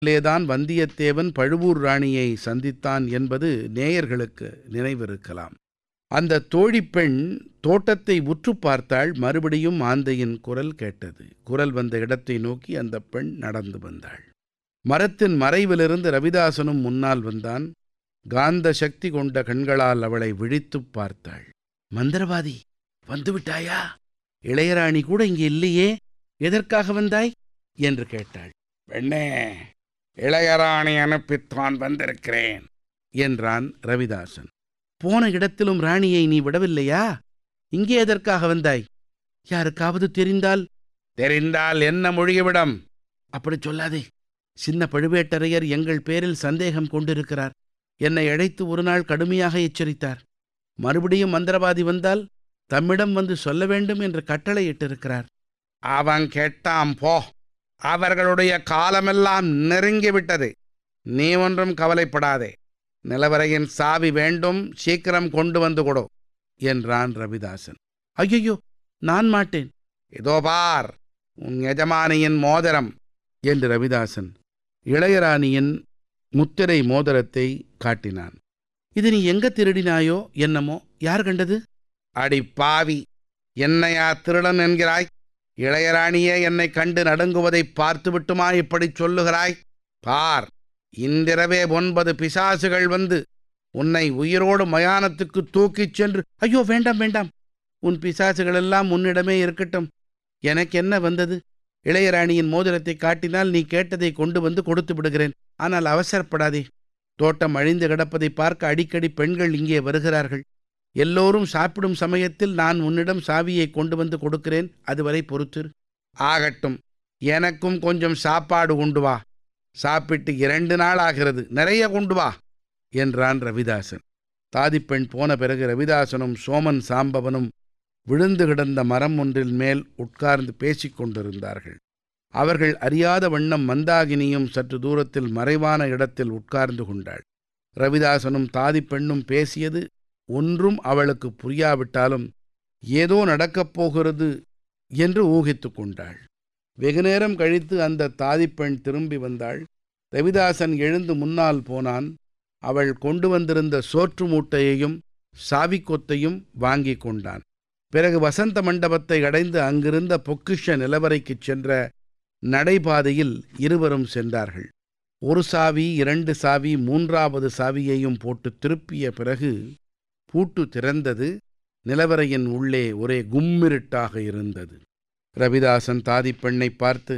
லேதான் வந்தியத்தேவன் பழுவூர் ராணியை சந்தித்தான் என்பது நேயர்களுக்கு நினைவிருக்கலாம் அந்த தோழிப்பெண் தோட்டத்தை உற்று பார்த்தாள் மறுபடியும் ஆந்தையின் குரல் கேட்டது குரல் வந்த இடத்தை நோக்கி அந்த பெண் நடந்து வந்தாள் மரத்தின் மறைவிலிருந்து ரவிதாசனும் முன்னால் வந்தான் காந்த சக்தி கொண்ட கண்களால் அவளை விழித்துப் பார்த்தாள் மந்திரவாதி வந்துவிட்டாயா இளையராணி கூட இங்கே இல்லையே எதற்காக வந்தாய் என்று கேட்டாள் பெண்ணே இளையராணி அனுப்பித்தான் வந்திருக்கிறேன் என்றான் ரவிதாசன் போன இடத்திலும் ராணியை நீ விடவில்லையா இங்கே எதற்காக வந்தாய் யாருக்காவது தெரிந்தால் தெரிந்தால் என்ன மொழியவிடம் அப்படி சொல்லாதே சின்ன பழுவேட்டரையர் எங்கள் பேரில் சந்தேகம் கொண்டிருக்கிறார் என்னை அழைத்து ஒரு நாள் கடுமையாக எச்சரித்தார் மறுபடியும் மந்திரவாதி வந்தால் தம்மிடம் வந்து சொல்ல வேண்டும் என்று கட்டளையிட்டிருக்கிறார் அவன் கெட்டாம் போ அவர்களுடைய காலமெல்லாம் நெருங்கிவிட்டது நீ ஒன்றும் கவலைப்படாதே நிலவரையின் சாவி வேண்டும் சீக்கிரம் கொண்டு வந்து கொடு என்றான் ரவிதாசன் ஐயையோ நான் மாட்டேன் இதோ பார் உன் எஜமானியின் மோதிரம் என்று ரவிதாசன் இளையராணியின் முத்திரை மோதிரத்தை காட்டினான் இது நீ எங்க திருடினாயோ என்னமோ யார் கண்டது அடி பாவி என்னையா திருடன் என்கிறாய் இளையராணியே என்னை கண்டு நடுங்குவதை பார்த்துவிட்டுமா இப்படி சொல்லுகிறாய் பார் இன்றிரவே ஒன்பது பிசாசுகள் வந்து உன்னை உயிரோடு மயானத்துக்கு தூக்கிச் சென்று ஐயோ வேண்டாம் வேண்டாம் உன் பிசாசுகளெல்லாம் உன்னிடமே இருக்கட்டும் எனக்கு என்ன வந்தது இளையராணியின் மோதிரத்தை காட்டினால் நீ கேட்டதை கொண்டு வந்து கொடுத்து விடுகிறேன் ஆனால் அவசரப்படாதே தோட்டம் அழிந்து கிடப்பதை பார்க்க அடிக்கடி பெண்கள் இங்கே வருகிறார்கள் எல்லோரும் சாப்பிடும் சமயத்தில் நான் உன்னிடம் சாவியை கொண்டு வந்து கொடுக்கிறேன் அதுவரை பொறுத்திரு ஆகட்டும் எனக்கும் கொஞ்சம் சாப்பாடு கொண்டு வா சாப்பிட்டு இரண்டு நாள் ஆகிறது நிறைய கொண்டு வா என்றான் ரவிதாசன் தாதிப்பெண் போன பிறகு ரவிதாசனும் சோமன் சாம்பவனும் விழுந்து கிடந்த மரம் ஒன்றில் மேல் உட்கார்ந்து பேசிக் கொண்டிருந்தார்கள் அவர்கள் அறியாத வண்ணம் மந்தாகினியும் சற்று தூரத்தில் மறைவான இடத்தில் உட்கார்ந்து கொண்டாள் ரவிதாசனும் தாதிப்பெண்ணும் பேசியது ஒன்றும் அவளுக்கு புரியாவிட்டாலும் ஏதோ நடக்கப் போகிறது என்று ஊகித்துக் கொண்டாள் வெகுநேரம் கழித்து அந்த தாதிப்பெண் திரும்பி வந்தாள் ரவிதாசன் எழுந்து முன்னால் போனான் அவள் கொண்டு வந்திருந்த சோற்று மூட்டையையும் சாவிக்கொத்தையும் வாங்கி கொண்டான் பிறகு வசந்த மண்டபத்தை அடைந்து அங்கிருந்த பொக்கிஷ நிலவரைக்குச் சென்ற நடைபாதையில் இருவரும் சென்றார்கள் ஒரு சாவி இரண்டு சாவி மூன்றாவது சாவியையும் போட்டு திருப்பிய பிறகு பூட்டு திறந்தது நிலவரையின் உள்ளே ஒரே கும்மிருட்டாக இருந்தது ரவிதாசன் தாதிப்பெண்ணை பார்த்து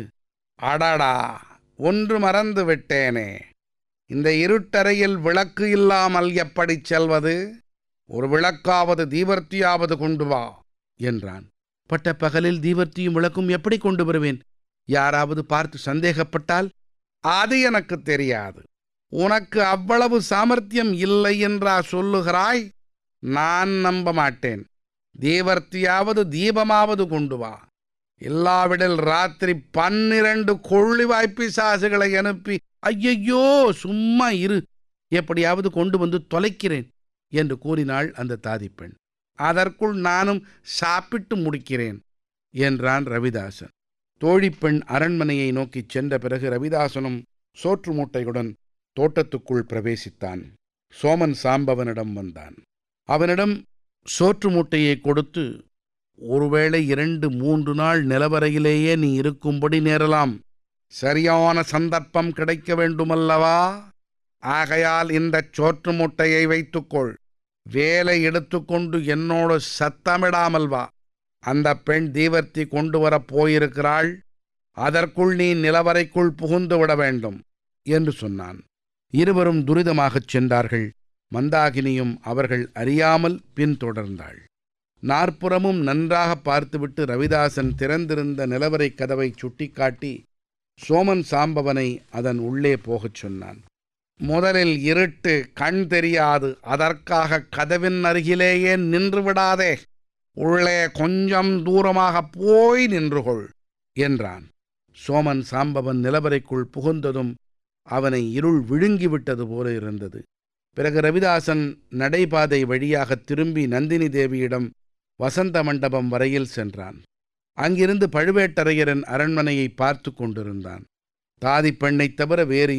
அடடா ஒன்று மறந்து விட்டேனே இந்த இருட்டறையில் விளக்கு இல்லாமல் எப்படி செல்வது ஒரு விளக்காவது தீவர்த்தியாவது கொண்டு வா என்றான் பட்ட பகலில் தீவர்த்தியும் விளக்கும் எப்படி கொண்டு வருவேன் யாராவது பார்த்து சந்தேகப்பட்டால் அது எனக்கு தெரியாது உனக்கு அவ்வளவு சாமர்த்தியம் இல்லை என்றா சொல்லுகிறாய் நான் நம்ப மாட்டேன் தீவர்த்தியாவது தீபமாவது கொண்டு வா இல்லாவிடில் ராத்திரி பன்னிரண்டு கொள்ளி வாய்ப்பிசாசுகளை அனுப்பி ஐயையோ சும்மா இரு எப்படியாவது கொண்டு வந்து தொலைக்கிறேன் என்று கூறினாள் அந்த தாதிப்பெண் அதற்குள் நானும் சாப்பிட்டு முடிக்கிறேன் என்றான் ரவிதாசன் தோழிப்பெண் அரண்மனையை நோக்கிச் சென்ற பிறகு ரவிதாசனும் சோற்று மூட்டையுடன் தோட்டத்துக்குள் பிரவேசித்தான் சோமன் சாம்பவனிடம் வந்தான் அவனிடம் சோற்று மூட்டையை கொடுத்து ஒருவேளை இரண்டு மூன்று நாள் நிலவரையிலேயே நீ இருக்கும்படி நேரலாம் சரியான சந்தர்ப்பம் கிடைக்க வேண்டுமல்லவா ஆகையால் இந்த சோற்று முட்டையை வைத்துக்கொள் வேலை எடுத்துக்கொண்டு என்னோடு சத்தமிடாமல் வா அந்த பெண் தீவர்த்தி கொண்டு வரப் போயிருக்கிறாள் அதற்குள் நீ நிலவரைக்குள் புகுந்து விட வேண்டும் என்று சொன்னான் இருவரும் துரிதமாகச் சென்றார்கள் மந்தாகினியும் அவர்கள் அறியாமல் பின்தொடர்ந்தாள் நாற்புறமும் நன்றாக பார்த்துவிட்டு ரவிதாசன் திறந்திருந்த நிலவரை கதவை சுட்டிக்காட்டி சோமன் சாம்பவனை அதன் உள்ளே போகச் சொன்னான் முதலில் இருட்டு கண் தெரியாது அதற்காக கதவின் அருகிலேயே நின்று விடாதே உள்ளே கொஞ்சம் தூரமாக போய் நின்று கொள் என்றான் சோமன் சாம்பவன் நிலவரைக்குள் புகுந்ததும் அவனை இருள் விழுங்கிவிட்டது போல இருந்தது பிறகு ரவிதாசன் நடைபாதை வழியாக திரும்பி நந்தினி தேவியிடம் வசந்த மண்டபம் வரையில் சென்றான் அங்கிருந்து பழுவேட்டரையரின் அரண்மனையை பார்த்து கொண்டிருந்தான் தாதி பெண்ணைத் தவிர வேறு